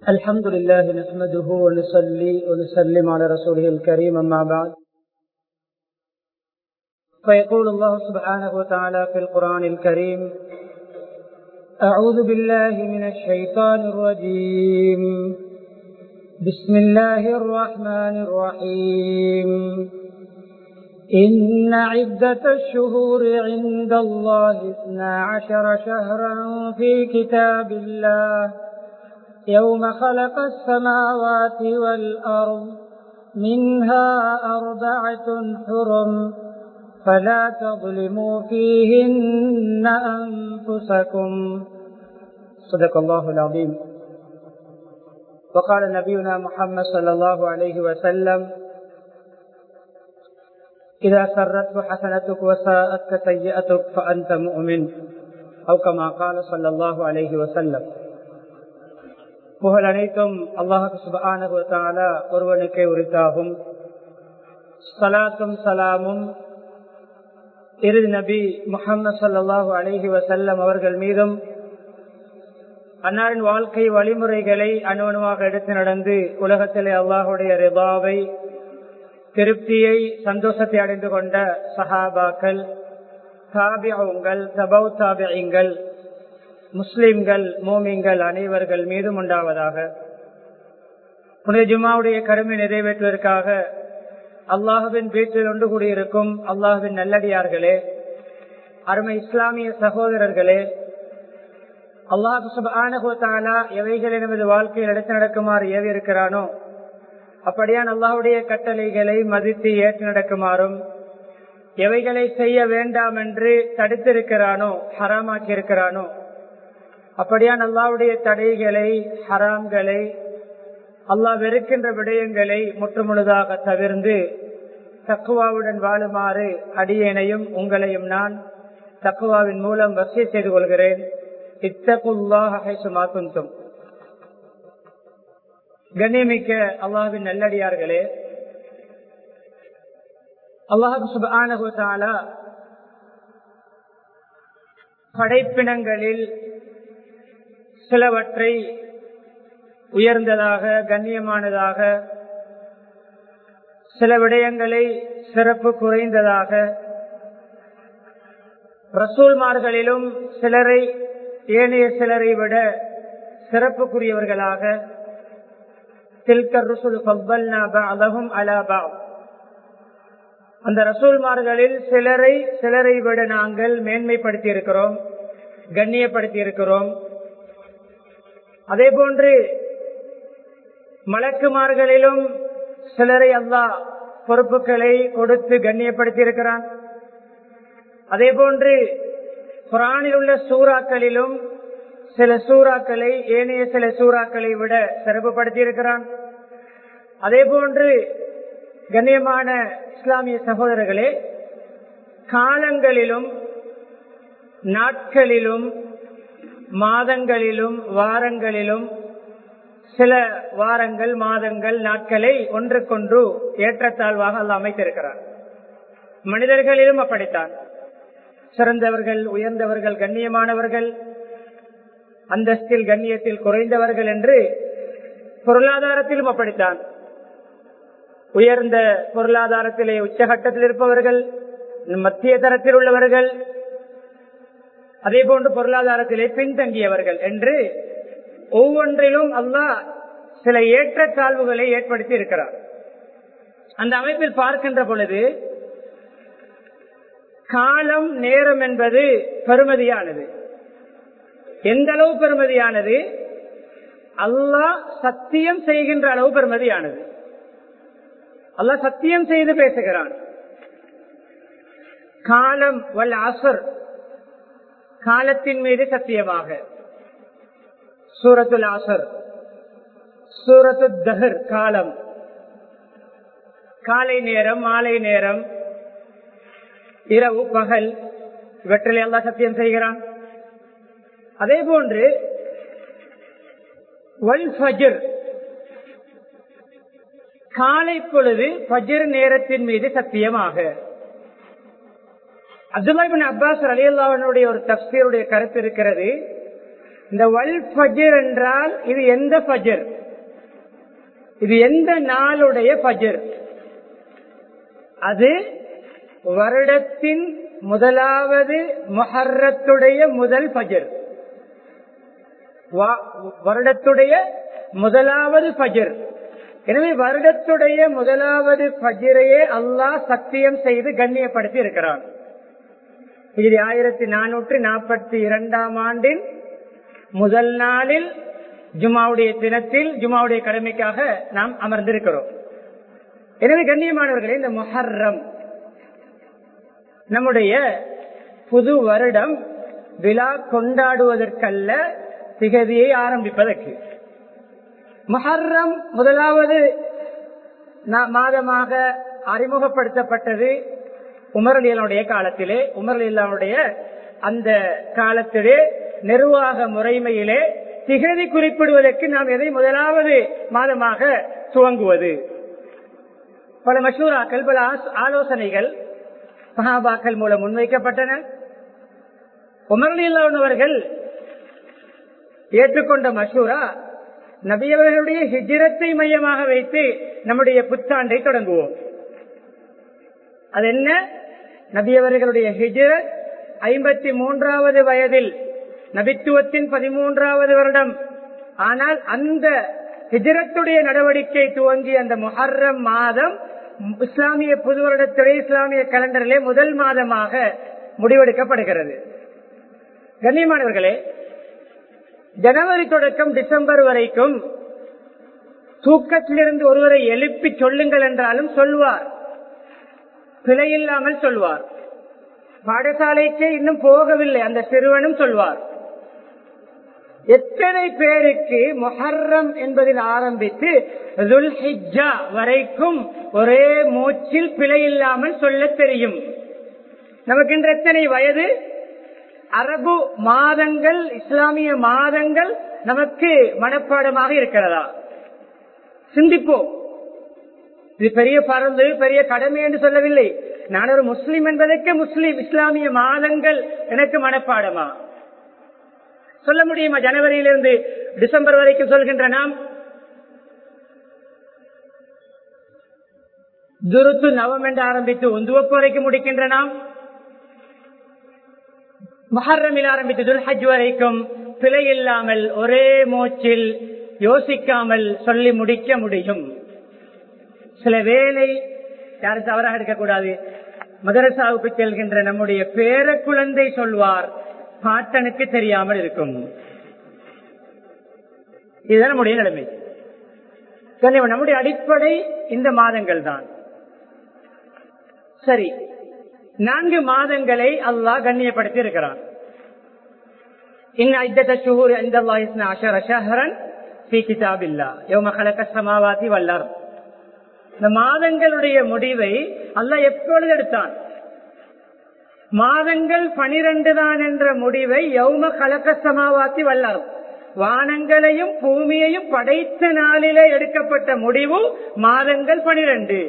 الحمد لله نحمده ونصلي ونسلم على رسوله الكريم أما بعد فيقول الله سبحانه وتعالى في القرآن الكريم أعوذ بالله من الشيطان الرجيم بسم الله الرحمن الرحيم إن عدة الشهور عند الله اثنا عشر شهرا في كتاب الله يوم خلق السماوات والأرض منها أربعة حرم فلا تظلموا فيهن أنفسكم صدق الله العظيم وقال نبينا محمد صلى الله عليه وسلم إذا سرتك حسنتك وساءتك سيئتك فأنت مؤمن أو كما قال صلى الله عليه وسلم புகழ் அனைத்தும் அல்லாஹு சுபான ஒருவனுக்கே உரித்தாகும் சலாத்தும் சலாமும் இறுதி நபி முகமது சல்லாஹூ அலஹி வசல்லம் அவர்கள் மீதும் அன்னாரின் வாழ்க்கை வழிமுறைகளை அணுவணுவாக எடுத்து நடந்து உலகத்திலே அல்லாஹுடைய ரிபாவை திருப்தியை சந்தோஷத்தை அடைந்து கொண்ட சஹாபாக்கள் தாபியங்கள் தபவ் தாபியங்கள் முஸ்லிம்கள் மோமிங்கள் அனைவர்கள் மீதும் உண்டாவதாக புனித ஜுமாவுடைய கருமை நிறைவேற்றுவதற்காக அல்லாஹுவின் வீட்டில் ஒன்று கூடியிருக்கும் அல்லாஹுவின் நல்லடியார்களே அருமை இஸ்லாமிய சகோதரர்களே அல்லாஹு சுபானகோத்தாலா எவைகளை நமது வாழ்க்கையில் எடுத்து நடக்குமாறு ஏவி இருக்கிறானோ அப்படியான் அல்லாஹுடைய கட்டளைகளை மதித்து ஏற்று நடக்குமாறும் எவைகளை செய்ய வேண்டாம் என்று தடுத்திருக்கிறானோ ஹராமாக்கி இருக்கிறானோ அப்படியான் அல்லாவுடைய தடைகளை ஹராம்களை அல்லாஹ் வெறுக்கின்ற விடயங்களை முற்றுமுழுதாக தவிர்ந்து தக்குவாவுடன் வாழுமாறு அடியேனையும் உங்களையும் நான் தக்குவாவின் மூலம் வசதி செய்து கொள்கிறேன் இத்தகுல்லாஹும் கண்ணியமிக்க அல்லாஹின் நல்லடியார்களே அல்லாஹு சுபானா படைப்பினங்களில் சிலவற்றை உயர்ந்ததாக கண்ணியமானதாக சில விடயங்களை சிறப்பு குறைந்ததாக ரசூல்மார்களிலும் சிலரை ஏனைய சிலரை விட சிறப்புக்குரியவர்களாக தில்கர் ருசுல் அலகும் அலாபா அந்த ரசூல்மார்களில் சிலரை சிலரை விட நாங்கள் மேன்மைப்படுத்தி இருக்கிறோம் கண்ணியப்படுத்தி இருக்கிறோம் அதே போன்று மலக்குமார்களிலும் சிலரை அல்லா பொறுப்புகளை கொடுத்து கண்ணியப்படுத்தி இருக்கிறான் அதே போன்று குரானில் உள்ள சூறாக்களிலும் சில சூறாக்களை ஏனைய சில சூறாக்களை விட சிறப்புப்படுத்தி இருக்கிறான் அதே போன்று கண்ணியமான இஸ்லாமிய சகோதரர்களே காலங்களிலும் நாட்களிலும் மாதங்களிலும் வாரங்களிலும் சில வாரங்கள் மாதங்கள் நாட்களை ஒன்றுக்கொன்று ஏற்றத்தாழ்வாக அல்ல அமைத்திருக்கிறார் மனிதர்களிலும் அப்படித்தான் சிறந்தவர்கள் உயர்ந்தவர்கள் கண்ணியமானவர்கள் அந்தஸ்தில் கண்ணியத்தில் குறைந்தவர்கள் என்று பொருளாதாரத்திலும் அப்படித்தான் உயர்ந்த பொருளாதாரத்திலே உச்சகட்டத்தில் இருப்பவர்கள் மத்திய தரத்தில் உள்ளவர்கள் அதே போன்று பொருளாதாரத்திலே பின்தங்கியவர்கள் என்று ஒவ்வொன்றிலும் அல்லாஹ் சில ஏற்றத்தாழ்வுகளை ஏற்படுத்தி இருக்கிறார் அந்த அமைப்பில் பார்க்கின்ற பொழுது காலம் நேரம் என்பது பெருமதியானது எந்த அளவு பெருமதியானது அல்லாஹ் சத்தியம் செய்கின்ற அளவு பெருமதியானது அல்லாஹ் சத்தியம் செய்து பேசுகிறான் காலம் வல் அசர் காலத்தின் மீது சத்தியமாக சூரத்துல் அசர் சூரத்து தஹர் காலம் காலை நேரம் மாலை நேரம் இரவு பகல் இவற்றில் எல்லாம் சத்தியம் செய்கிறான் அதே போன்று வல் ஃபஜர் காலை பொழுது ஃபஜர் நேரத்தின் மீது சத்தியமாக அப்துல்லாபின் அப்பாஸ் அலி அல்லாவனுடைய ஒரு தப்சீருடைய கருத்து இருக்கிறது இந்த வல் ஃபஜர் என்றால் இது எந்த ஃபஜர் இது எந்த நாளுடைய பஜர் அது வருடத்தின் முதலாவது மொஹர்ரத்துடைய முதல் பஜர் வருடத்துடைய முதலாவது பஜர் எனவே வருடத்துடைய முதலாவது பஜிரையே அல்லாஹ் சத்தியம் செய்து கண்ணியப்படுத்தி இருக்கிறான் இது ஆயிரத்தி நானூற்றி நாற்பத்தி இரண்டாம் ஆண்டின் முதல் நாளில் ஜுமாவுடைய தினத்தில் ஜுமாவுடைய கடமைக்காக நாம் அமர்ந்திருக்கிறோம் எனவே கண்ணியமானவர்களே இந்த மொஹர்ரம் நம்முடைய புது வருடம் விழா கொண்டாடுவதற்கல்ல திகதியை ஆரம்பிப்பதற்கு மஹர்ரம் முதலாவது மாதமாக அறிமுகப்படுத்தப்பட்டது உமரலியனுடைய காலத்திலே உமரலியனுடைய அந்த காலத்திலே நிர்வாக முறைமையிலே திகதி குறிப்பிடுவதற்கு நாம் எதை முதலாவது மாதமாக துவங்குவது பல மசூராக்கள் பல ஆலோசனைகள் சஹாபாக்கள் மூலம் முன்வைக்கப்பட்டன உமரலியல்லவர்கள் ஏற்றுக்கொண்ட மசூரா நபியவர்களுடைய ஹிஜிரத்தை மையமாக வைத்து நம்முடைய புத்தாண்டை தொடங்குவோம் அது என்ன நபியவர்களுடைய ஹிஜிரத் ஐம்பத்தி மூன்றாவது வயதில் நபித்துவத்தின் பதிமூன்றாவது வருடம் ஆனால் அந்த ஹிஜரத்துடைய நடவடிக்கை துவங்கி அந்த முஹர்ரம் மாதம் இஸ்லாமிய புது வருடத்துடைய இஸ்லாமிய கலண்டரிலே முதல் மாதமாக முடிவெடுக்கப்படுகிறது கண்ணியமானவர்களே ஜனவரி தொடக்கம் டிசம்பர் வரைக்கும் தூக்கத்திலிருந்து ஒருவரை எழுப்பி சொல்லுங்கள் என்றாலும் சொல்வார் பிழையில்லாமல் சொல்வார் பாடசாலைக்கு இன்னும் போகவில்லை அந்த சிறுவனும் சொல்வார் எத்தனை பேருக்கு மொஹர்ரம் என்பதில் ஆரம்பித்து துல்ஹிஜா வரைக்கும் ஒரே மூச்சில் பிழை இல்லாமல் சொல்ல தெரியும் நமக்கு இன்று எத்தனை வயது அரபு மாதங்கள் இஸ்லாமிய மாதங்கள் நமக்கு மனப்பாடமாக இருக்கிறதா சிந்திப்போம் இது பெரிய பறந்து பெரிய கடமை என்று சொல்லவில்லை நான் ஒரு முஸ்லீம் என்பதற்கு முஸ்லீம் இஸ்லாமிய மாதங்கள் எனக்கு மனப்பாடமா சொல்ல முடியுமா ஜனவரியிலிருந்து டிசம்பர் வரைக்கும் சொல்கின்ற நாம் துருத்து நவம் என்று ஆரம்பித்து ஒந்துவப்பு வரைக்கும் முடிக்கின்ற நாம் மஹர்ரமில் ஆரம்பித்து துல்ஹஜ் வரைக்கும் பிழை இல்லாமல் ஒரே மூச்சில் யோசிக்காமல் சொல்லி முடிக்க முடியும் சில வேலை யாரும் தவறாக எடுக்கக்கூடாது மதரசாவுக்கு செல்கின்ற நம்முடைய பேர குழந்தை சொல்வார் பாட்டனுக்கு தெரியாமல் இருக்கும் இதுதான் நம்முடைய நிலைமை நம்முடைய அடிப்படை இந்த மாதங்கள் தான் சரி நான்கு மாதங்களை அல்லாஹ் கண்ணியப்படுத்தி இருக்கிறான் إن عدة الشهور عند الله اثنا عشر شهرا في كتاب الله يوم خلق السماوات والأرض இந்த மாதங்களுடைய முடிவை அல்லாஹ் எப்பொழுது எடுத்தான் மாதங்கள் பனிரெண்டு தான் என்ற முடிவை யௌம கலக்க சமாவாத்தி வல்லார் வானங்களையும் பூமியையும் படைத்த நாளிலே எடுக்கப்பட்ட முடிவு மாதங்கள் பனிரெண்டு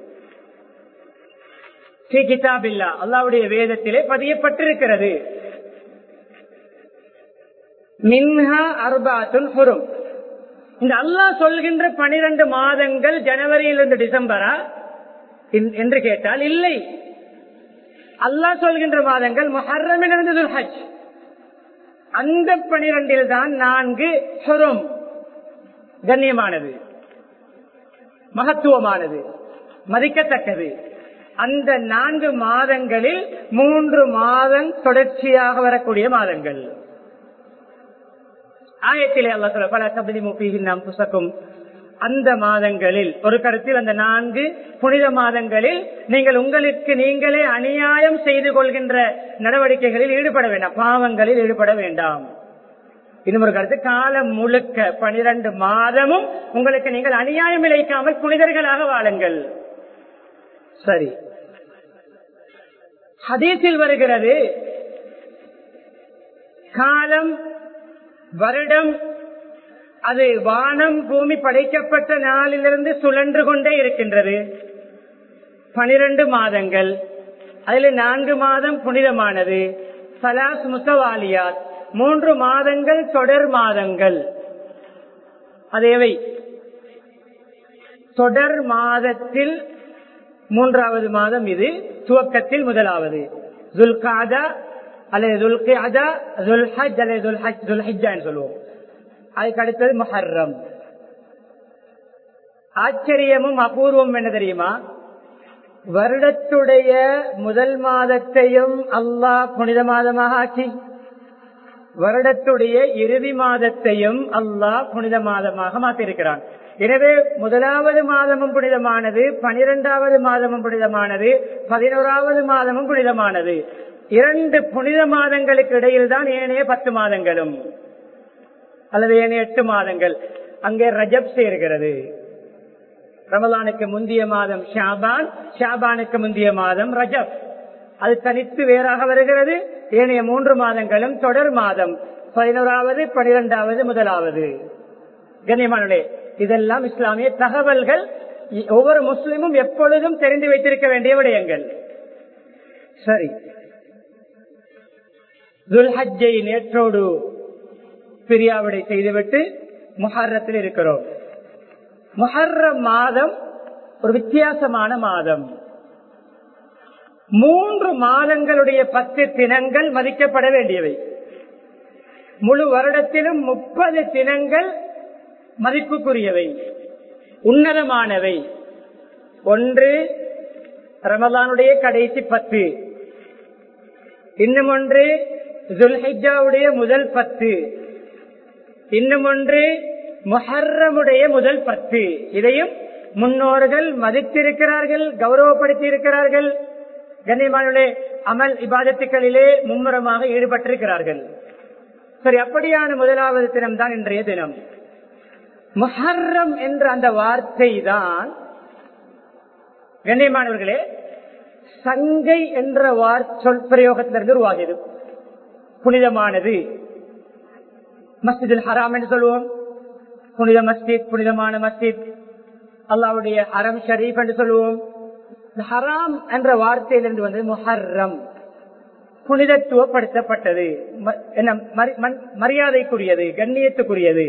ஸ்ரீ கிதாபில்லா அல்லாவுடைய வேதத்திலே பதியப்பட்டிருக்கிறது மின்ஹா அர்பாத்துல் ஹுரும் இந்த அல்லாஹ் சொல்கின்ற பனிரெண்டு மாதங்கள் ஜனவரியிலிருந்து டிசம்பரா என்று கேட்டால் இல்லை அல்லாஹ் சொல்கின்ற மாதங்கள் மொஹர்ரமிலிருந்து துல்ஹஜ் அந்த பனிரெண்டில் தான் நான்கு ஹுரும் கண்ணியமானது மகத்துவமானது மதிக்கத்தக்கது அந்த நான்கு மாதங்களில் மூன்று மாதம் தொடர்ச்சியாக வரக்கூடிய மாதங்கள் ஆயத்திலே அல்லா சொல்ல பல சபதி முப்பீகின் நாம் புசக்கும் அந்த மாதங்களில் ஒரு கருத்தில் அந்த நான்கு புனித மாதங்களில் நீங்கள் உங்களுக்கு நீங்களே அநியாயம் செய்து கொள்கின்ற நடவடிக்கைகளில் ஈடுபட வேண்டாம் பாவங்களில் ஈடுபட வேண்டாம் இன்னும் ஒரு கருத்து காலம் முழுக்க பனிரெண்டு மாதமும் உங்களுக்கு நீங்கள் அநியாயம் இழைக்காமல் புனிதர்களாக வாழுங்கள் சரி ஹதீஸில் வருகிறது காலம் வருடம் அது வானம் பூமி படைக்கப்பட்ட நாளிலிருந்து சுழன்று கொண்டே இருக்கின்றது பனிரெண்டு மாதங்கள் அதில் நான்கு மாதம் புனிதமானது சலாஸ் முசவாலியாத் மூன்று மாதங்கள் தொடர் மாதங்கள் அதேவை தொடர் மாதத்தில் மூன்றாவது மாதம் இது துவக்கத்தில் முதலாவது துல்காதா அல்லது துல்கியாதா துல்ஹஜ் அல்லது துல்ஹஜ் துல்ஹிஜான்னு சொல்லுவோம் அதுக்கு அடுத்தது மஹர்ரம் ஆச்சரியமும் அபூர்வம் என்ன தெரியுமா வருடத்துடைய முதல் மாதத்தையும் அல்லாஹ் புனித மாதமாக ஆக்கி வருடத்துடைய இறுதி மாதத்தையும் அல்லாஹ் புனித மாதமாக மாற்றிருக்கிறான் எனவே முதலாவது மாதமும் புனிதமானது பனிரெண்டாவது மாதமும் புனிதமானது பதினோராவது மாதமும் புனிதமானது இரண்டு புனித மாதங்களுக்கு இடையில் தான் ஏனைய பத்து மாதங்களும் அல்லது ஏனைய எட்டு மாதங்கள் அங்கே ரஜப் சேர்கிறது ரமலானுக்கு முந்தைய மாதம் ஷாபான் ஷாபானுக்கு முந்தைய மாதம் ரஜப் அது தனித்து வேறாக வருகிறது ஏனைய மூன்று மாதங்களும் தொடர் மாதம் பதினோராவது பனிரெண்டாவது முதலாவது கண்ணியமானே இதெல்லாம் இஸ்லாமிய தகவல்கள் ஒவ்வொரு முஸ்லிமும் எப்பொழுதும் தெரிந்து வைத்திருக்க வேண்டிய விடயங்கள் சரி துல்ஹஜ்ஜை நேற்றோடு பிரியாவிடை செய்துவிட்டு முஹர்ரத்தில் இருக்கிறோம் முஹர்ரம் மாதம் ஒரு வித்தியாசமான மாதம் மூன்று மாதங்களுடைய பத்து தினங்கள் மதிக்கப்பட வேண்டியவை முழு வருடத்திலும் முப்பது தினங்கள் மதிப்புக்குரியவை உன்னதமானவை ஒன்று ரமலானுடைய கடைசி பத்து இன்னும் ஒன்று ஜுல்ஹிஜாவுடைய முதல் பத்து இன்னும் ஒன்று முஹர்ரமுடைய முதல் பத்து இதையும் முன்னோர்கள் மதித்திருக்கிறார்கள் கௌரவப்படுத்தி இருக்கிறார்கள் கண்ணியமானுடைய அமல் இபாதத்துக்களிலே மும்முரமாக ஈடுபட்டிருக்கிறார்கள் சரி அப்படியான முதலாவது தினம் தான் இன்றைய தினம் முஹர்ரம் என்ற அந்த வார்த்தை தான் கண்ணியமானவர்களே சங்கை என்ற வார் சொல் பிரயோகத்திலிருந்து உருவாகியது புனிதமானது மஸ்ஜிதில் ஹராம் என்று சொல்லுவோம் புனித மஸ்ஜித் புனிதமான மஸ்ஜித் அல்லாவுடைய ஹரம் ஷரீப் என்று சொல்லுவோம் ஹராம் என்ற வார்த்தையிலிருந்து வந்து முஹர்ரம் புனிதத்துவப்படுத்தப்பட்டது என்ன மரியாதைக்குரியது கண்ணியத்துக்குரியது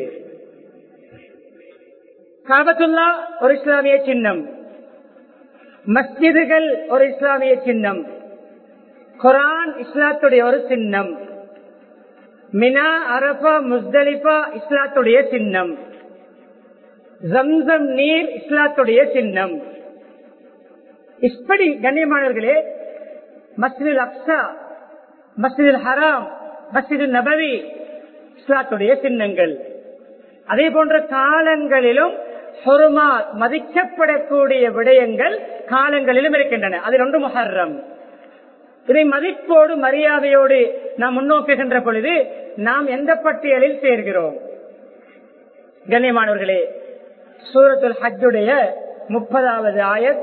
காபத்துல்லா ஒரு இஸ்லாமிய சின்னம் மஸ்ஜிதுகள் ஒரு இஸ்லாமிய சின்னம் குரான் இஸ்லாத்துடைய ஒரு சின்னம் மினா அரபா முஸ்தலிஃபா இஸ்லாத்துடைய சின்னம் ஜம்சம் நீர் இஸ்லாத்துடைய சின்னம் இப்படி கண்ணியமானவர்களே மஸ்ஜிதுல் அப்சா மஸ்ஜிதுல் ஹராம் மஸ்ஜிது நபவி இஸ்லாத்துடைய சின்னங்கள் அதே போன்ற காலங்களிலும் ஹொருமாத் மதிக்கப்படக்கூடிய விடயங்கள் காலங்களிலும் இருக்கின்றன அதில் ஒன்று முஹர்ரம் இதை மதிப்போடு மரியாதையோடு நாம் முன்னோக்குகின்ற பொழுது நாம் எந்த பட்டியலில் சேர்கிறோம் கண்ணியமானவர்களே சூரத்துல் ஹஜ்ஜுடைய முப்பதாவது ஆயத்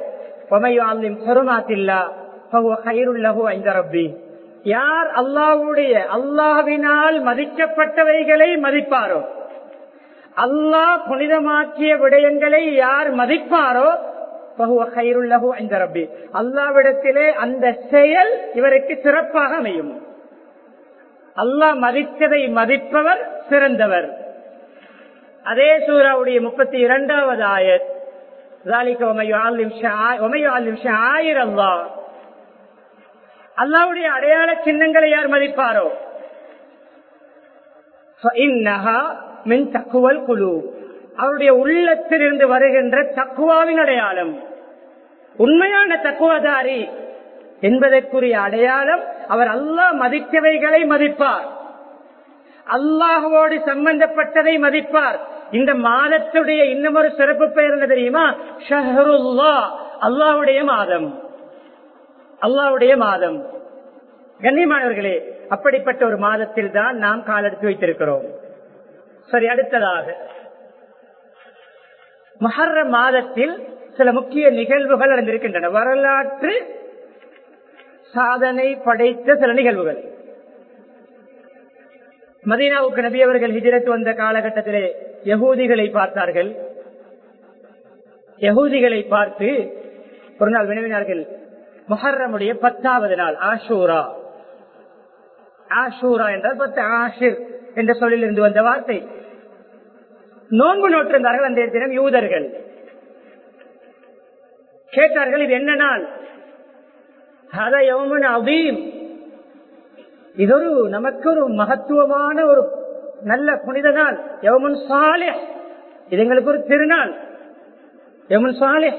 யார் அல்லாவுடைய அல்லாவினால் மதிக்கப்பட்டவைகளை மதிப்பாரோ அல்லாஹ் புனிதமாக்கிய விடயங்களை யார் மதிப்பாரோ அல்லாவிடத்திலே அந்த செயல் இவருக்கு சிறப்பாக அமையும் அல்லாஹ் மதித்ததை மதிப்பவர் சிறந்தவர் அதே சூறாவுடைய முப்பத்தி இரண்டாவது ஆயத் அல்லாவுடைய அடையாள சின்னங்களை யார் மதிப்பாரோ மின் தக்குவல் குழு அவருடைய உள்ளத்தில் இருந்து வருகின்ற தக்குவாவின் அடையாளம் உண்மையான தக்குவதாரி என்பதற்குரிய அடையாளம் அவர் அல்லாஹ் மதித்தவைகளை மதிப்பார் அல்லாஹுவோடு சம்பந்தப்பட்டதை மதிப்பார் இந்த மாதத்துடைய இன்னும் ஒரு சிறப்பு பெயர் என்ன தெரியுமா ஷஹருல்லா அல்லாவுடைய மாதம் அல்லாவுடைய மாதம் கண்ணியமானவர்களே அப்படிப்பட்ட ஒரு மாதத்தில் தான் நாம் காலெடுத்து வைத்திருக்கிறோம் சரி அடுத்ததாக மஹர்ர மாதத்தில் சில முக்கிய நிகழ்வுகள் நடந்திருக்கின்றன வரலாற்று சாதனை படைத்த சில நிகழ்வுகள் மதீனாவுக்கு நபி அவர்கள் ஹிஜரத் வந்த காலகட்டத்திலே யகூதிகளை பார்த்தார்கள் யகூதிகளை பார்த்து ஒரு நாள் வினவினார்கள் முஹர்ரமுடைய பத்தாவது நாள் ஆஷூரா ஆஷூரா என்றால் பத்து ஆஷிர் என்ற சொல்லில் இருந்து வந்த வார்த்தை நோன்பு நோட்டிருந்தார்கள் அந்த தினம் யூதர்கள் கேட்டார்கள் இது என்ன நாள் ஹத யௌமுன் அதீம் இது ஒரு நமக்கு ஒரு மகத்துவமான ஒரு நல்ல புனித நாள் யௌமுன் சாலிஹ் இது எங்களுக்கு ஒரு திருநாள் யௌமுன் சாலிஹ்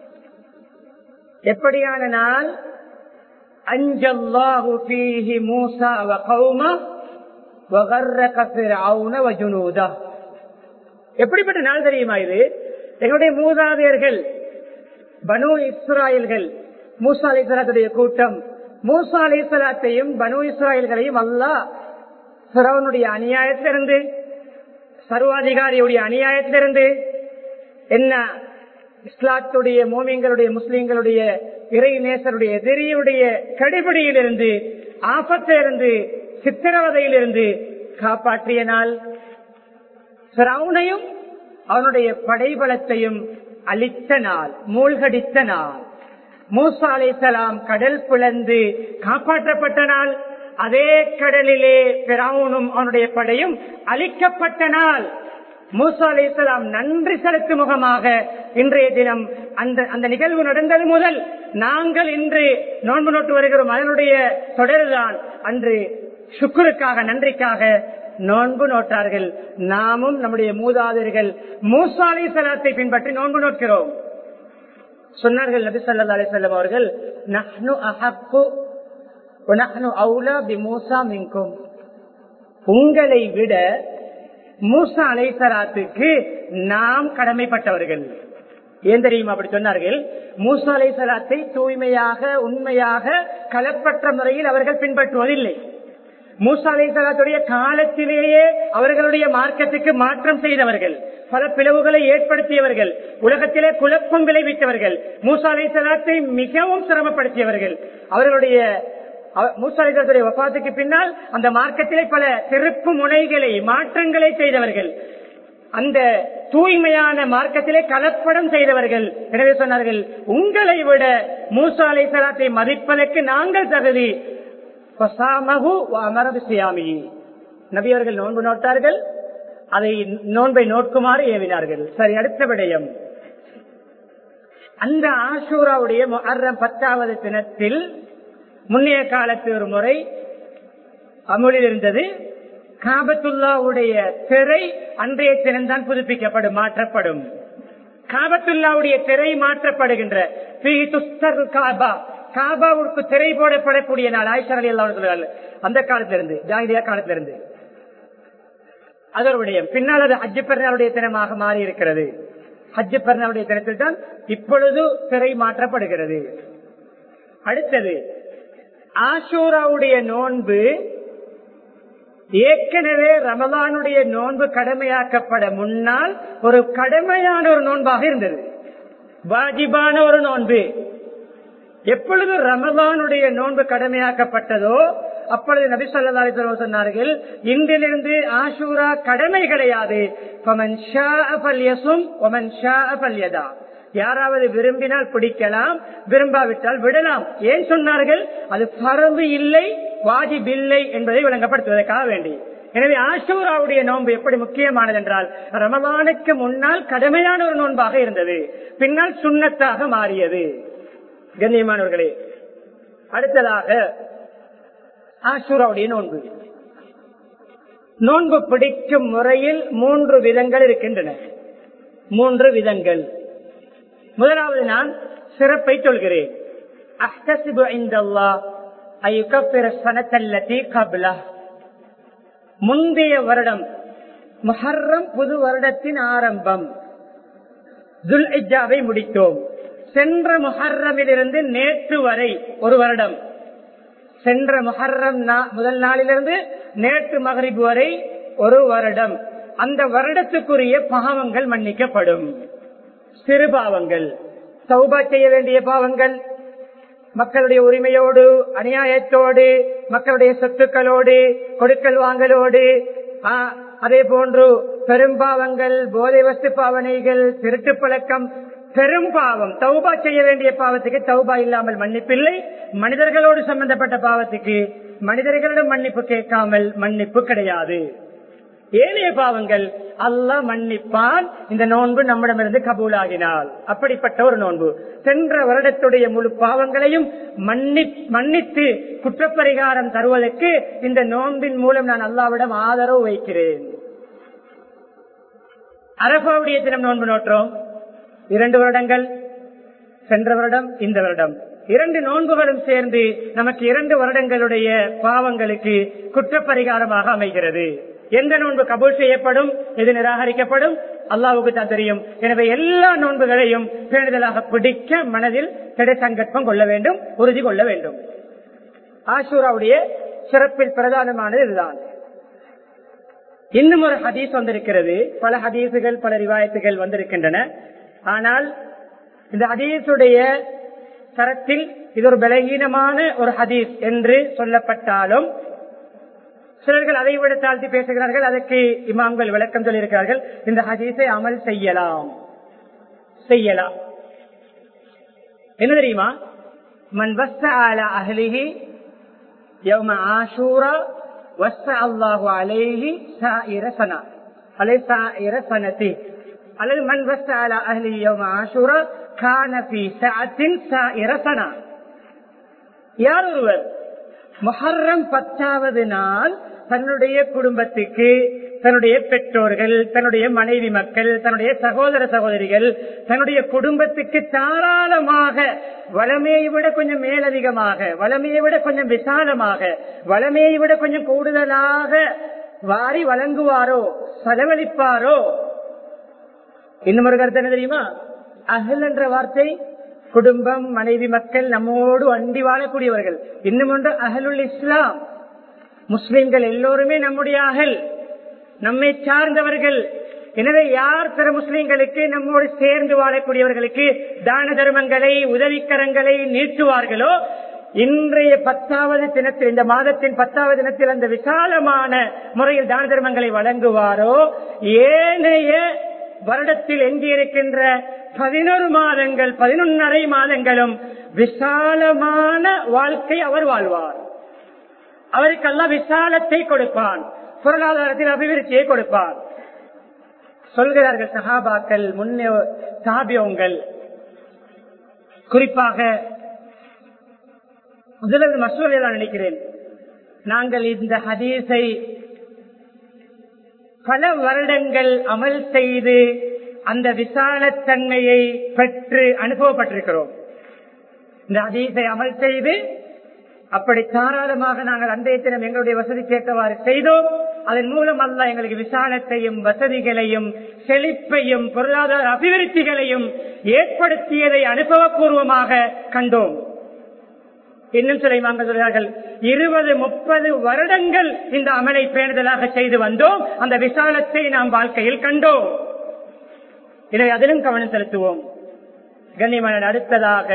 எப்படியான நாள் அஞ்சல்லாஹு ஃபீஹி மூசா வ கௌமா வ கர்ரக ஃபிர்அவுன வ ஜுனூதா எப்படிப்பட்ட நாள் தெரியுமா இது எங்களுடைய மூதாதையர்கள் பனு இஸ்ராயல்கள் மூசா அலிசலாத்துடைய கூட்டம் மூசா அலிசலாத்தையும் பனு இஸ்ராயல்களையும் அல்லாஹ் பிறவனுடைய அநியாயத்திலிருந்து சர்வாதிகாரியுடைய அநியாயத்திலிருந்து என்ன இஸ்லாத்துடைய மோமியங்களுடைய முஸ்லிம்களுடைய இறை நேசருடைய எதிரியுடைய கடிபிடியிலிருந்து ஆபத்திலிருந்து சித்திரவதையிலிருந்து காப்பாற்றிய நாள் பிறவுனையும் அவனுடைய படைபலத்தையும் அளித்த நாள் மூழ்கடித்த நாள் மூசா அலைசலாம் கடல் பிளந்து காப்பாற்றப்பட்ட நாள் அதே கடலிலே பிறவுனும் அவனுடைய படையும் அழிக்கப்பட்ட நாள் மூசா அலைசலாம் நன்றி செலுத்தும் முகமாக இன்றைய தினம் அந்த அந்த நிகழ்வு நடந்தது முதல் நாங்கள் இன்று நோன்பு நோட்டு வருகிறோம் அதனுடைய தொடர்தான் அன்று சுக்குருக்காக நன்றிக்காக நோன்பு நோட்டார்கள் நாமும் நம்முடைய மூதாதையர்கள் மூசாலை சலாத்தை பின்பற்றி நோன்பு நோக்கிறோம் சொன்னார்கள் நபி சொல்லா அலிசல்லம் அவர்கள் நஹ்னு அஹப்பு நஹ்னு அவுலா பி மூசா மின்கும் உங்களை விட மூசா அலைசலாத்துக்கு நாம் கடமைப்பட்டவர்கள் ஏன் தெரியுமா அப்படி சொன்னார்கள் மூசா அலைசலாத்தை தூய்மையாக உண்மையாக கலப்பற்ற முறையில் அவர்கள் பின்பற்றுவதில்லை மூசா அலைசலாத்துடைய காலத்திலேயே அவர்களுடைய மார்க்கத்துக்கு மாற்றம் செய்தவர்கள் பல பிளவுகளை ஏற்படுத்தியவர்கள் உலகத்திலே குழப்பம் விளைவித்தவர்கள் மூசா அலைசலாத்தை மிகவும் சிரமப்படுத்தியவர்கள் அவர்களுடைய மூசாலிசத்துடைய வபாத்துக்கு பின்னால் அந்த மார்க்கத்திலே பல திருப்பு முனைகளை மாற்றங்களை செய்தவர்கள் அந்த தூய்மையான மார்க்கத்திலே கலப்படம் செய்தவர்கள் எனவே சொன்னார்கள் உங்களை விட மூசா அலை சலாத்தை மதிப்பதற்கு நாங்கள் தகுதி நபியவர்கள் நோன்பு நோட்டார்கள் அதை நோன்பை நோக்குமாறு ஏவினார்கள் சரி அடுத்த விடயம் அந்த ஆஷூராவுடைய அறம் பத்தாவது தினத்தில் முன்னைய காலத்து ஒரு முறை அமுலில் இருந்தது காபத்துல்லாவுடைய திரை அன்றைய தினம்தான் புதுப்பிக்கப்படும் மாற்றப்படும் காபத்துல்லாவுடைய திரை மாற்றப்படுகின்ற காபா காபாவுக்கு திரை போடப்படக்கூடிய நாள் ஆயிஷா அலி அல்லா அந்த காலத்திலிருந்து ஜாகிரியா காலத்திலிருந்து அதனுடைய பின்னால் அது ஹஜ்ஜு பெருநாளுடைய தினமாக மாறி இருக்கிறது ஹஜ்ஜு பெருநாளுடைய தினத்தில் தான் இப்பொழுது திரை மாற்றப்படுகிறது அடுத்தது ஆஷூராவுடைய நோன்பு ஏற்கனவே ரமலானுடைய நோன்பு கடமையாக்கப்பட முன்னால் ஒரு கடமையான ஒரு நோன்பாக இருந்தது வாஜிபான ஒரு நோன்பு எப்பொழுது ரமலானுடைய நோன்பு கடமையாக்கப்பட்டதோ அப்பொழுது நபி சொல்லா சொன்னார்கள் இன்றிலிருந்து ஆஷூரா கடமை கிடையாது யாராவது விரும்பினால் பிடிக்கலாம் விரும்பாவிட்டால் விடலாம் ஏன் சொன்னார்கள் அது பரவு இல்லை வாஜிப் இல்லை என்பதை விளங்கப்படுத்துவதற்காக வேண்டி எனவே ஆஷூராவுடைய நோன்பு எப்படி முக்கியமானது என்றால் ரமலானுக்கு முன்னால் கடமையான ஒரு நோன்பாக இருந்தது பின்னால் சுண்ணத்தாக மாறியது கண்ணியமானவர்களே அடுத்ததாக ஆஷூராவுடைய நோன்பு நோன்பு பிடிக்கும் முறையில் மூன்று விதங்கள் இருக்கின்றன மூன்று விதங்கள் முதலாவது நான் சிறப்பை சொல்கிறேன் அஹ்தசிபு இந்தல்லாஹ் ஐயுகப்பிர சனத்தல்லதி கபிலா முந்தைய வருடம் முஹர்ரம் புது வருடத்தின் ஆரம்பம் துல் இஜாவை முடித்தோம் சென்ற முஹர்ரமிலிருந்து நேற்று வரை ஒரு வருடம் சென்ற முஹர்ரம் முதல் நாளிலிருந்து நேற்று மகரிப் வரை ஒரு வருடம் அந்த வருடத்துக்குரிய பாவங்கள் மன்னிக்கப்படும் சிறு பாவங்கள் சௌபா செய்ய வேண்டிய பாவங்கள் மக்களுடைய உரிமையோடு அநியாயத்தோடு மக்களுடைய சொத்துக்களோடு கொடுக்கல் வாங்கலோடு அதே போன்று பெரும்பாவங்கள் போதை வஸ்து பாவனைகள் திருட்டு பழக்கம் பெரும் பாவம் தௌபா செய்ய வேண்டிய பாவத்துக்கு தௌபா இல்லாமல் மன்னிப்பில்லை மனிதர்களோடு சம்பந்தப்பட்ட பாவத்துக்கு மனிதர்களிடம் மன்னிப்பு கேட்காமல் மன்னிப்பு கிடையாது ஏனைய பாவங்கள் அல்லாஹ் மன்னிப்பான் இந்த நோன்பு நம்மிடமிருந்து கபூலாகினால் அப்படிப்பட்ட ஒரு நோன்பு சென்ற வருடத்துடைய முழு பாவங்களையும் மன்னி மன்னித்து குற்றப்பரிகாரம் தருவதற்கு இந்த நோன்பின் மூலம் நான் அல்லாவிடம் ஆதரவு வைக்கிறேன் அரபாவுடைய தினம் நோன்பு நோற்றோம் இரண்டு வருடங்கள் சென்ற வருடம் இந்த வருடம் இரண்டு நோன்புகளும் சேர்ந்து நமக்கு இரண்டு வருடங்களுடைய பாவங்களுக்கு குற்றப்பரிகாரமாக அமைகிறது எந்த நோன்பு கபூல் செய்யப்படும் எது நிராகரிக்கப்படும் அல்லாவுக்கு தான் தெரியும் எனவே எல்லா நோன்புகளையும் பேணுதலாக பிடிக்க மனதில் திட சங்கற்பம் கொள்ள வேண்டும் உறுதி கொள்ள வேண்டும் ஆஷூராவுடைய சிறப்பில் பிரதானமானது இதுதான் இன்னும் ஒரு ஹதீஸ் வந்திருக்கிறது பல ஹதீசுகள் பல ரிவாயத்துகள் வந்திருக்கின்றன ஆனால் இந்த ஹதீஸுடைய தரத்தில் இது ஒரு பலகீனமான ஒரு ஹதீஸ் என்று சொல்லப்பட்டாலும் சிலர்கள் அதை விட தாழ்த்தி பேசுகிறார்கள் அதற்கு இமாம்கள் விளக்கம் சொல்லியிருக்கிறார்கள் இந்த ஹதீஸை அமல் செய்யலாம் செய்யலாம் என்ன தெரியுமா மன் வஸ்ஸ அலா அஹ்லிஹி யௌம ஆஷூரா வஸ்ஸ அல்லாஹு அலைஹி சாயிர சனா அலை சாயிர சனதி அல்லது மன் வஸ்ஸ அலா அஹ்லிஹி யௌம ஆஷூரா கான ஃபீ சஅத்தின் சாயிர சனா யார் ஒருவர் மொஹர்ரம் பத்தாவது நாள் தன்னுடைய குடும்பத்துக்கு தன்னுடைய பெற்றோர்கள் தன்னுடைய மனைவி மக்கள் தன்னுடைய சகோதர சகோதரிகள் தன்னுடைய குடும்பத்துக்கு தாராளமாக வளமையை விட கொஞ்சம் மேலதிகமாக வளமையை விட கொஞ்சம் விசாலமாக வளமையை விட கொஞ்சம் கூடுதலாக வாரி வழங்குவாரோ செலவழிப்பாரோ இன்னும் ஒரு கருத்து என்ன தெரியுமா அகல் என்ற வார்த்தை குடும்பம் மனைவி மக்கள் நம்மோடு அண்டி வாழக்கூடியவர்கள் இன்னும் ஒன்று அகலுல் இஸ்லாம் முஸ்லிம்கள் எல்லோருமே நம்முடைய அகல் நம்மை சார்ந்தவர்கள் எனவே யார் பிற முஸ்லிம்களுக்கு நம்மோடு சேர்ந்து வாழக்கூடியவர்களுக்கு தான தர்மங்களை உதவிக்கரங்களை நீட்டுவார்களோ இன்றைய பத்தாவது தினத்தில் இந்த மாதத்தின் பத்தாவது தினத்தில் அந்த விசாலமான முறையில் தான தர்மங்களை வழங்குவாரோ ஏனைய வருடத்தில் எஞ்சியிருக்கின்ற பதினொரு மாதங்கள் பதினொன்னரை மாதங்களும் விசாலமான வாழ்க்கை அவர் வாழ்வார் அவருக்கெல்லாம் விசாலத்தை கொடுப்பான் பொருளாதாரத்தில் அபிவிருத்தியை கொடுப்பான் சொல்கிறார்கள் சஹாபாக்கள் முன்னே சாபியங்கள் குறிப்பாக முதலில் மசூலை நான் நினைக்கிறேன் நாங்கள் இந்த ஹதீஸை பல வருடங்கள் அமல் செய்து அந்த விசாலத்தன்மையை பெற்று அனுபவப்பட்டிருக்கிறோம் இந்த ஹதீஸை அமல் செய்து அப்படி தாராளமாக நாங்கள் அன்றைய தினம் எங்களுடைய வசதி கேட்டவாறு செய்தோம் அதன் மூலம் அல்ல எங்களுக்கு விசாலத்தையும் வசதிகளையும் செழிப்பையும் பொருளாதார அபிவிருத்திகளையும் ஏற்படுத்தியதை அனுபவபூர்வமாக கண்டோம் இன்னும் சில இமாம்கள் சொல்கிறார்கள் இருபது முப்பது வருடங்கள் இந்த அமலை பேணுதலாக செய்து வந்தோம் அந்த விசாலத்தை நாம் வாழ்க்கையில் கண்டோம் இதை அதிலும் கவனம் செலுத்துவோம் கண்ணிமணன் அடுத்ததாக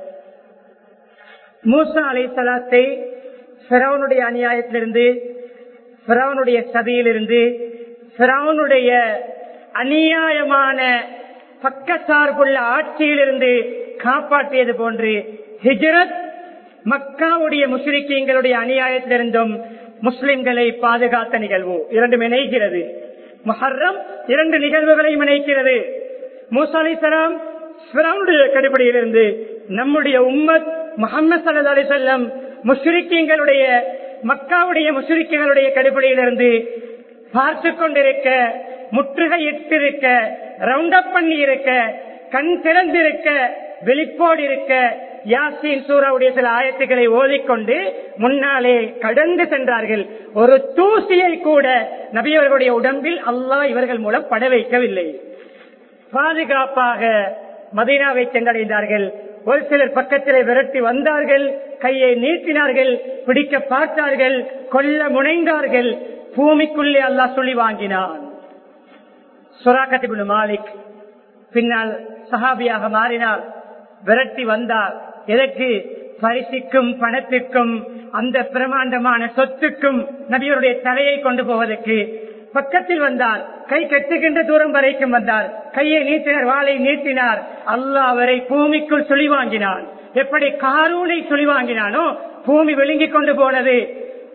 மூசா அலை சலாத்தை பிறவனுடைய அநியாயத்திலிருந்து பிறவனுடைய சதியிலிருந்து பிறவனுடைய அநியாயமான பக்கசார்புள்ள ஆட்சியிலிருந்து காப்பாற்றியது போன்று ஹிஜரத் மக்காவுடைய முஸ்லிக்கீங்களுடைய அநியாயத்திலிருந்தும் முஸ்லிம்களை பாதுகாத்த நிகழ்வு இரண்டும் இணைகிறது மஹர்ரம் இரண்டு நிகழ்வுகளையும் இணைக்கிறது மூசா அலி சலாம் கடுபடியிலிருந்து நம்முடைய உம்மத் முகமது சல்லா அலி செல்லம் முஸ்லிக்கீங்களுடைய மக்காவுடைய முஸ்லிக்கங்களுடைய கடுபடியிலிருந்து பார்த்து கொண்டிருக்க முற்றுகையிட்டிருக்க ரவுண்ட் அப் பண்ணி இருக்க கண் திறந்திருக்க வெளிப்போடு இருக்க யாசின் சூறாவுடைய சில ஆயத்துக்களை ஓதிக்கொண்டு முன்னாலே கடந்து சென்றார்கள் ஒரு தூசியை கூட நபியவர்களுடைய உடம்பில் அல்லாஹ் இவர்கள் மூலம் பட வைக்கவில்லை பாதுகாப்பாக மதீனாவை சென்றடைந்தார்கள் ஒரு சிலர் பக்கத்திலே விரட்டி வந்தார்கள் கையை நீட்டினார்கள் பிடிக்க பார்த்தார்கள் கொல்ல முனைந்தார்கள் பூமிக்குள்ளே அல்லாஹ் சொல்லி வாங்கினான் சுராக்கத்திபுல் மாலிக் பின்னால் சஹாபியாக மாறினார் விரட்டி வந்தார் எதற்கு பரிசுக்கும் பணத்திற்கும் அந்த பிரமாண்டமான சொத்துக்கும் நபியருடைய தலையை கொண்டு போவதற்கு பக்கத்தில் வந்தார் கை கட்டுகின்ற தூரம் வரைக்கும் வந்தார் கையை நீட்டினார் வாளை நீட்டினார் அல்லாஹ் அவரை பூமிக்குள் சுழி வாங்கினான் எப்படி காரூனை சுழி வாங்கினானோ பூமி விழுங்கிக் கொண்டு போனது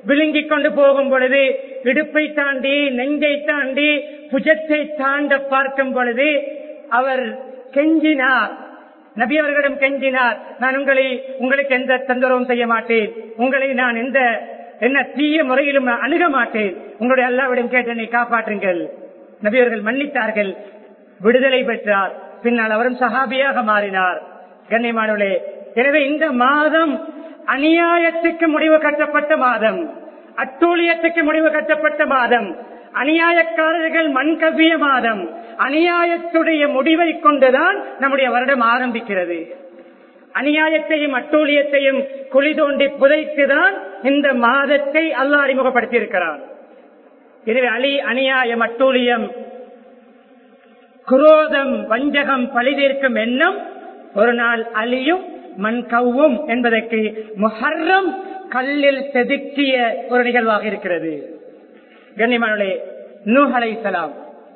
விழுங்கிக் கொண்டு போகும் பொழுது இடுப்பை தாண்டி நெஞ்சை தாண்டி புஜத்தை தாண்ட பார்க்கும் பொழுது அவர் கெஞ்சினார் நபி அவர்களிடம் கெஞ்சினார் நான் உங்களை உங்களுக்கு எந்த தொந்தரவும் செய்ய மாட்டேன் உங்களை நான் எந்த என்ன தீய முறையிலும் அணுக மாட்டேன் உங்களுடைய அல்லாவிடம் கேட்டு என்னை காப்பாற்றுங்கள் நபி அவர்கள் மன்னித்தார்கள் விடுதலை பெற்றார் பின்னால் அவரும் சஹாபியாக மாறினார் கண்ணியமானவர்களே எனவே இந்த மாதம் அநியாயத்துக்கு முடிவு கட்டப்பட்ட மாதம் அட்டூழியத்துக்கு முடிவு கட்டப்பட்ட மாதம் அநியாயக்காரர்கள் மண்கவிய மாதம் அநியாயத்துடைய முடிவை கொண்டுதான் நம்முடைய வருடம் ஆரம்பிக்கிறது அநியாயத்தையும் அட்டூழியத்தையும் குழி தோண்டி புதைத்துதான் இந்த மாதத்தை அல்லாஹ் அறிமுகப்படுத்தி இருக்கிறான் எனவே அலி அநியாயம் அட்டூழியம் குரோதம் வஞ்சகம் பழிதீர்க்கும் எண்ணம் ஒரு நாள் அலியும் மண் கவ்வும் என்பதற்கு முஹர்ரம் கல்லில் செதுக்கிய ஒரு நிகழ்வாக இருக்கிறது கண்ணியமானே நூஹலை சலாம்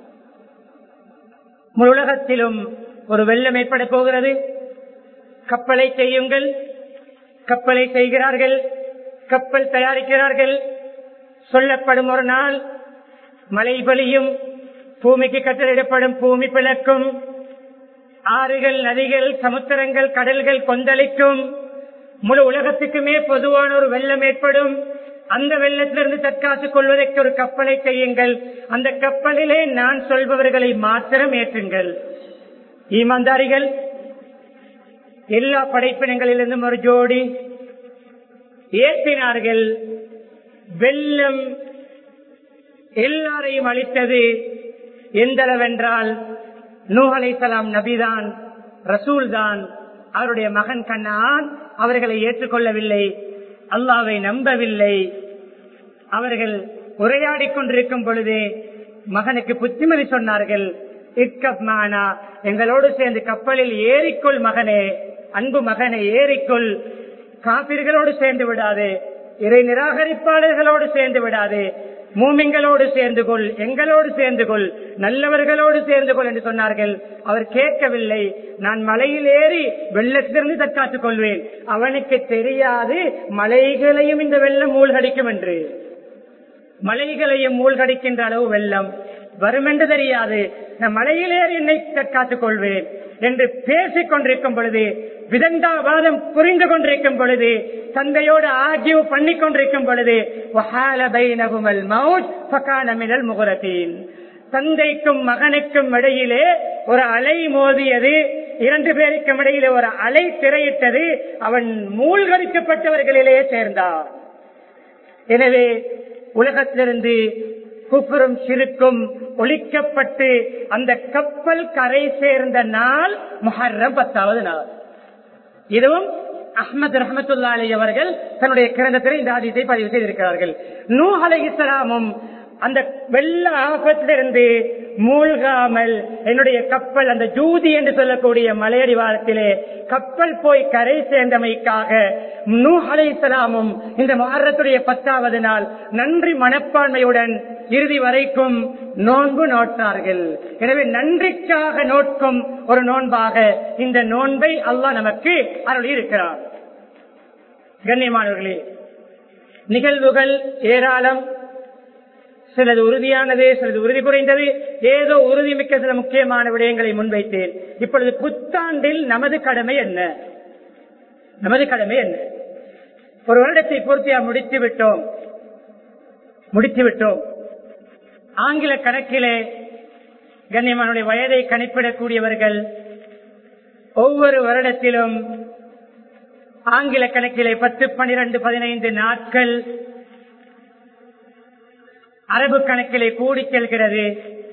முழு உலகத்திலும் ஒரு வெள்ளம் ஏற்பட போகிறது கப்பலை செய்யுங்கள் கப்பலை செய்கிறார்கள் கப்பல் தயாரிக்கிறார்கள் சொல்லப்படும் ஒரு நாள் மழை பொழியும் பூமிக்கு கட்டளிடப்படும் பூமி பிளக்கும் ஆறுகள் நதிகள் சமுத்திரங்கள் கடல்கள் கொந்தளிக்கும் முழு உலகத்துக்குமே பொதுவான ஒரு வெள்ளம் ஏற்படும் அந்த வெள்ளத்திலிருந்து தற்காத்துக் கொள்வதற்கு ஒரு கப்பலை செய்யுங்கள் அந்த கப்பலிலே நான் சொல்பவர்களை மாத்திரம் ஏற்றுங்கள் ஈமான்தாரிகள் எல்லா படைப்பினங்களிலிருந்தும் ஒரு ஜோடி ஏற்றினார்கள் வெள்ளம் எல்லாரையும் அளித்தது எந்தளவென்றால் நூஹலைசலாம் நபிதான் ரசூல் தான் அவருடைய மகன் கண்ணான் அவர்களை ஏற்றுக்கொள்ளவில்லை அல்லாவை நம்பவில்லை அவர்கள் உரையாடி கொண்டிருக்கும் பொழுது மகனுக்கு புத்திமதி சொன்னார்கள் இக்கப்மானா எங்களோடு சேர்ந்து கப்பலில் ஏறிக்கொள் மகனே அன்பு மகனை ஏறிக்கொள் காப்பிர்களோடு சேர்ந்து விடாது இறை நிராகரிப்பாளர்களோடு சேர்ந்து விடாது மூமிங்களோடு சேர்ந்து கொள் எங்களோடு சேர்ந்து கொள் நல்லவர்களோடு சேர்ந்து கொள் என்று சொன்னார்கள் அவர் கேட்கவில்லை நான் மலையில் ஏறி வெள்ளத்திலிருந்து தற்காத்துக் கொள்வேன் அவனுக்கு தெரியாது மலைகளையும் இந்த வெள்ளம் மூழ்கடிக்கும் என்று மலைகளையும் மூழ்கடிக்கின்ற அளவு வெள்ளம் வரும் என்று தெரியாது நான் மலையில் ஏறி என்னை தற்காத்துக் கொள்வேன் என்று பேசிக் கொண்டிருக்கும் பொழுது விதண்டாவாதம் புரிந்து கொண்டிருக்கும் பொழுது தந்தையோடு ஆகிய பண்ணி கொண்டிருக்கும் பொழுது முகரத்தீன் தந்தைக்கும் மகனுக்கும் இடையிலே ஒரு அலை மோதியது இரண்டு பேருக்கும் இடையிலே ஒரு அலை திரையிட்டது அவன் மூழ்கடிக்கப்பட்டவர்களிலே சேர்ந்தான் எனவே உலகத்திலிருந்து குப்புறம் சிறுக்கும் ஒழிக்கப்பட்டு அந்த கப்பல் கரை சேர்ந்த நாள் முஹர்ரம் பத்தாவது நாள் இதுவும் அஹமது ரஹமத்துல்லா அலி அவர்கள் தன்னுடைய கிரந்தத்தில் இந்த ஆதியத்தை பதிவு செய்திருக்கிறார்கள் நூ அலை இஸ்லாமும் அந்த வெள்ள ஆபத்திலிருந்து மூழ்காமல் என்னுடைய கப்பல் அந்த ஜூதி என்று சொல்லக்கூடிய மலையடிவாரத்திலே கப்பல் போய் கரை சேர்ந்தமைக்காக நூ அலை இஸ்லாமும் இந்த மகரத்துடைய பத்தாவது நாள் நன்றி மனப்பான்மையுடன் இறுதி வரைக்கும் நோன்பு நோட்டார்கள் எனவே நன்றிக்காக நோட்கும் ஒரு நோன்பாக இந்த நோன்பை அல்லாஹ் நமக்கு அருளி இருக்கிறார் கண்ணியமானவர்களே நிகழ்வுகள் ஏராளம் சிலது உறுதியானது சிலது உறுதி குறைந்தது ஏதோ உறுதிமிக்க சில முக்கியமான விடயங்களை முன்வைத்தேன் இப்பொழுது புத்தாண்டில் நமது கடமை என்ன நமது கடமை என்ன ஒரு வருடத்தை பூர்த்தியா முடித்து விட்டோம் முடித்து விட்டோம் ஆங்கில கணக்கிலே கண்ணியமானுடைய வயதை கணிப்பிடக்கூடியவர்கள் ஒவ்வொரு வருடத்திலும் ஆங்கில கணக்கிலே பத்து பனிரெண்டு பதினைந்து நாட்கள் அரபு கணக்கிலே கூடி செல்கிறது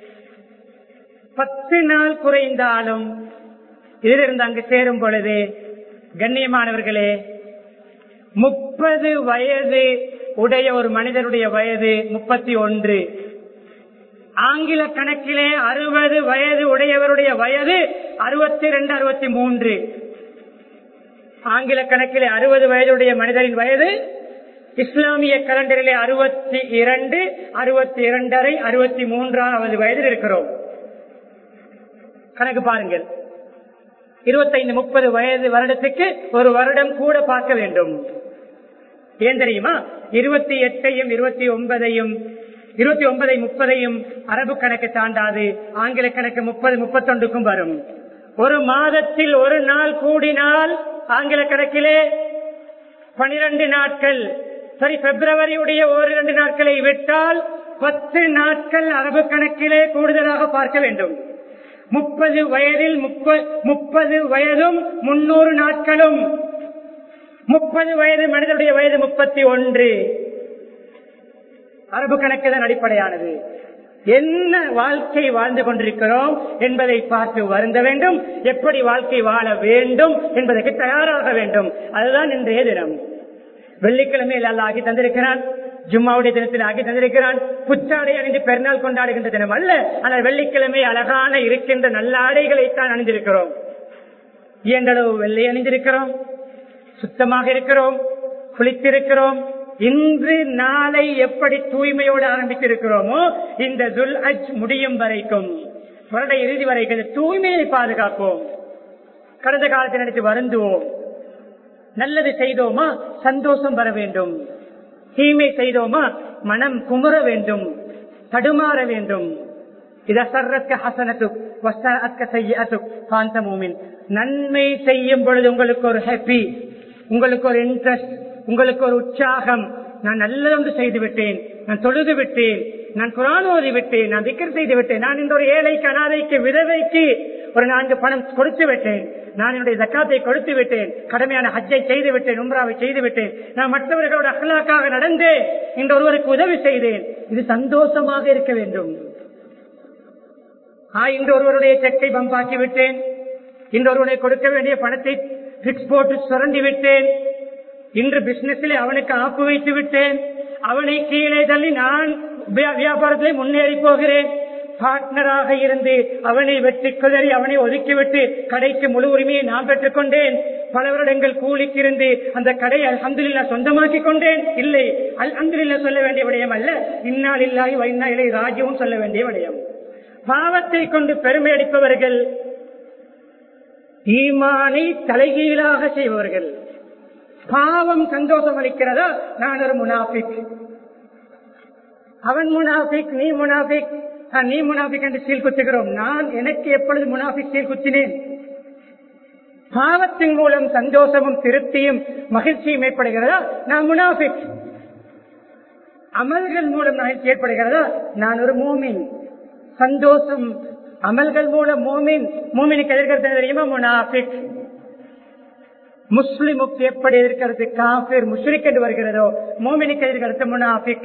பத்து நாள் குறைந்தாலும் இதிலிருந்து அங்கு சேரும் பொழுது கண்ணியமானவர்களே முப்பது வயது உடைய ஒரு மனிதனுடைய வயது முப்பத்தி ஒன்று ஆங்கில கணக்கிலே அறுபது வயது உடையவருடைய வயது அறுபத்தி ரெண்டு அறுபத்தி மூன்று ஆங்கில கணக்கிலே அறுபது வயதுடைய மனிதரின் வயது இஸ்லாமிய கலண்டரிலே அறுபத்தி இரண்டு அறுபத்தி இரண்டரை அறுபத்தி மூன்றாவது வயதில் இருக்கிறோம் கணக்கு பாருங்கள் இருபத்தைந்து முப்பது வயது வருடத்துக்கு ஒரு வருடம் கூட பார்க்க வேண்டும் ஏன் தெரியுமா இருபத்தி எட்டையும் இருபத்தி ஒன்பதையும் இருபத்தி ஒன்பதை முப்பதையும் அரபு கணக்கு தாண்டாது ஆங்கில கணக்கு முப்பது முப்பத்தொண்டுக்கும் வரும் ஒரு மாதத்தில் ஒரு நாள் கூடினால் ஆங்கில கணக்கிலே பனிரெண்டு நாட்கள் சரி பிப்ரவரியுடைய ஒரு இரண்டு நாட்களை விட்டால் பத்து நாட்கள் அரபு கணக்கிலே கூடுதலாக பார்க்க வேண்டும் முப்பது வயதில் முப்பது வயதும் முன்னூறு நாட்களும் முப்பது வயது மனிதனுடைய வயது முப்பத்தி ஒன்று அரபு கணக்குதான் அடிப்படையானது என்ன வாழ்க்கை வாழ்ந்து கொண்டிருக்கிறோம் என்பதை பார்த்து வருந்த வேண்டும் எப்படி வாழ்க்கை வாழ வேண்டும் என்பதற்கு தயாராக வேண்டும் அதுதான் இன்றைய தினம் வெள்ளிக்கிழமையில் அல்ல ஆகி தந்திருக்கிறான் ஜும்மாவுடைய தினத்தில் ஆகி தந்திருக்கிறான் புத்தாடை அணிந்து பெருநாள் கொண்டாடுகின்ற தினம் அல்ல ஆனால் வெள்ளிக்கிழமை அழகான இருக்கின்ற நல்ல ஆடைகளைத்தான் அணிந்திருக்கிறோம் இயன்றளவு வெள்ளை அணிந்திருக்கிறோம் சுத்தமாக இருக்கிறோம் குளித்திருக்கிறோம் இன்று நாளை எப்படி தூய்மையோடு ஆரம்பித்திருக்கிறோமோ இந்த துல் அஜ் முடியும் வரைக்கும் வருட இறுதி வரைக்கும் தூய்மையை பாதுகாப்போம் கடந்த காலத்தை நினைத்து வருந்துவோம் நல்லது செய்தோமா சந்தோஷம் வர வேண்டும் தீமை செய்தோமா மனம் குமுற வேண்டும் தடுமாற வேண்டும் நன்மை செய்யும் பொழுது உங்களுக்கு ஒரு ஹாப்பி உங்களுக்கு ஒரு இன்ட்ரெஸ்ட் உங்களுக்கு ஒரு உற்சாகம் நான் நல்லதொன்று செய்து விட்டேன் நான் தொழுது விட்டேன் நான் குரான் ஓதி விட்டேன் நான் திக்கர் செய்து விட்டேன் நான் இந்த ஒரு ஏழைக்கு அனாதைக்கு விதவைக்கு ஒரு நான்கு பணம் கொடுத்து விட்டேன் நான் என்னுடைய ஜக்காத்தை கொடுத்து விட்டேன் கடமையான ஹஜ்ஜை செய்து விட்டேன் உம்ராவை செய்து விட்டேன் நான் மற்றவர்களோட அகலாக்காக நடந்தேன் இந்த ஒருவருக்கு உதவி செய்தேன் இது சந்தோஷமாக இருக்க வேண்டும் இந்த ஒருவருடைய செக்கை பம்பாக்கி விட்டேன் இந்த ஒருவனை கொடுக்க வேண்டிய பணத்தை பிக்ஸ் போட்டு சுரண்டி விட்டேன் இன்று பிசினஸில் அவனுக்கு ஆப்பு வைத்து விட்டேன் அவனை கீழே தள்ளி நான் வியாபாரத்தில் முன்னேறி போகிறேன் பார்ட்னராக இருந்து அவனை வெற்றி குதறி அவனை ஒதுக்கிவிட்டு கடைக்கு முழு உரிமையை நான் பெற்றுக் கொண்டேன் பல வருடங்கள் கூலிக்கு இருந்து அந்த கடை அல்ஹம்துலில்லா சொந்தமாக்கி கொண்டேன் இல்லை அல்ஹம்துலில்லா சொல்ல வேண்டிய விடயம் அல்ல இன்னால் இல்லாய் வைனா இலை ராஜ்யமும் சொல்ல வேண்டிய விடயம் பாவத்தை கொண்டு பெருமை அடிப்பவர்கள் ஈமானை தலைகீழாக செய்பவர்கள் பாவம் சந்தோஷம் அளிக்கிறதா நான் ஒரு முனாபிக் அவன் முனாபிக் நீ முனாபிக் நீ முனாபிக் என்று சீல் குத்துகிறோம் நான் எனக்கு எப்பொழுது முனாபிக் சீல் குத்தினேன் பாவத்தின் மூலம் சந்தோஷமும் திருப்தியும் மகிழ்ச்சியும் ஏற்படுகிறதா நான் முனாபிக் அமல்கள் மூலம் மகிழ்ச்சி ஏற்படுகிறதா நான் ஒரு மோமின் சந்தோஷம் அமல்கள் மூலம் மோமின் மோமினுக்கு எதிர்க்கிறது தெரியுமா முனாபிக் முஸ்லிமுக்கு எப்படி இருக்கிறது காபிர் முஷ்ரிக் என்று வருகிறதோ மோமினுக்கு எதிர்க்கிறது முனாபிக்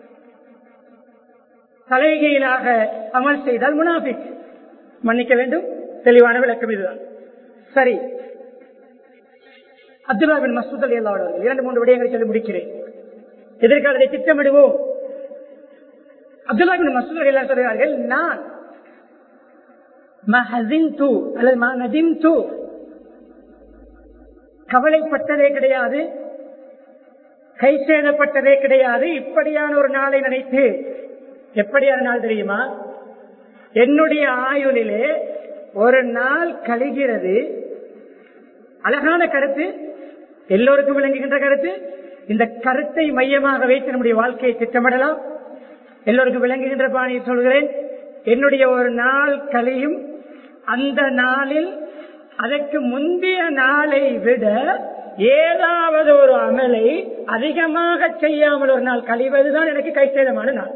தலைகீழாக அமல் செய்தால் முனாபிக் மன்னிக்க வேண்டும் தெளிவான விளக்கம் இதுதான் சரி அப்துல்லா பின் மசூத் அலி அல்லா அவர்கள் இரண்டு மூன்று விடயங்களை சொல்லி முடிக்கிறேன் எதிர்காலத்தை திட்டமிடுவோம் அப்துல்லா பின் மசூத் அலி அல்லா சொல்கிறார்கள் நான் அல்லது மனதின் தூ கவலைப்பட்டதே கிடையாது கை சேதப்பட்டதே கிடையாது இப்படியான ஒரு நாளை நினைத்து எப்படியான நாள் தெரியுமா என்னுடைய ஆயுளிலே ஒரு நாள் கழிகிறது அழகான கருத்து எல்லோருக்கும் விளங்குகின்ற கருத்து இந்த கருத்தை மையமாக வைத்து நம்முடைய வாழ்க்கையை திட்டமிடலாம் எல்லோருக்கும் விளங்குகின்ற பாணியை சொல்கிறேன் என்னுடைய ஒரு நாள் கழியும் அந்த நாளில் அதற்கு முந்தைய நாளை விட ஏதாவது ஒரு அமலை அதிகமாக செய்யாமல் ஒரு நாள் கழிவதுதான் எனக்கு கைசேதமான நாள்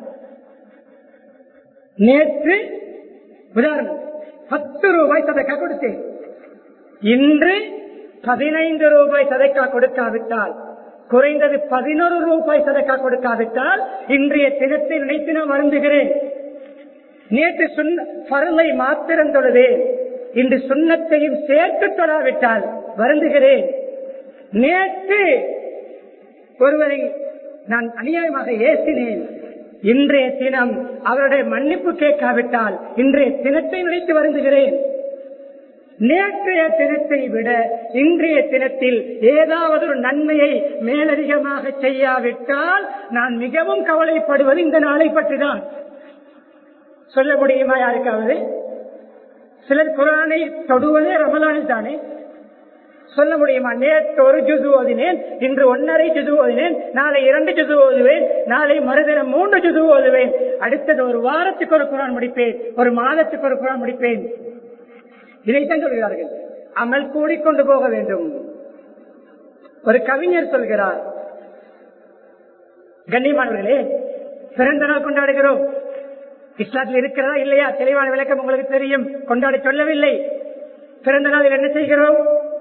நேற்று உதாரணம் பத்து ரூபாய் சதக்கா கொடுத்தேன் இன்று பதினைந்து ரூபாய் சதக்கா கொடுக்காவிட்டால் குறைந்தது பதினொரு ரூபாய் சதக்கா கொடுக்காவிட்டால் இன்றைய தினத்தை நினைத்து நான் வருந்துகிறேன் நேற்று சொன்ன பருளை மாத்திரம் தொழுதேன் இன்று சுண்ணத்தையும் சேர்த்து தொடாவிட்டால் வருந்துகிறேன் நேற்று ஒருவரை நான் அநியாயமாக ஏசினேன் இன்றைய தினம் அவருடைய மன்னிப்பு கேட்காவிட்டால் இன்றைய தினத்தை நினைத்து வருந்துகிறேன் நேற்றைய தினத்தை விட இன்றைய தினத்தில் ஏதாவது ஒரு நன்மையை மேலதிகமாக செய்யாவிட்டால் நான் மிகவும் கவலைப்படுவது இந்த நாளை பற்றிதான் சொல்ல முடியுமா யாருக்காவது சிலர் குரானை தொடுவதே ரமலானில் தானே சொல்ல முடியுமா நேற்று ஒரு ஜுது ஓதினேன் இன்று ஒன்னரை ஜுது ஓதினேன் நாளை இரண்டு ஜுது ஓதுவேன் நாளை மறுதினம் மூன்று ஜுது ஓதுவேன் அடுத்தது ஒரு வாரத்துக்கு ஒரு குரான் முடிப்பேன் ஒரு மாதத்துக்கு ஒரு குரான் முடிப்பேன் இதைத்தான் சொல்கிறார்கள் அமல் கூடிக்கொண்டு போக வேண்டும் ஒரு கவிஞர் சொல்கிறார் கண்ணியமானவர்களே பிறந்த நாள் கொண்டாடுகிறோம் இஸ்லாத்தில் இருக்கிறதா இல்லையா தெளிவான விளக்கம் உங்களுக்கு தெரியும் கொண்டாட சொல்லவில்லை பிறந்த நாளில் என்ன செய்கிறோம்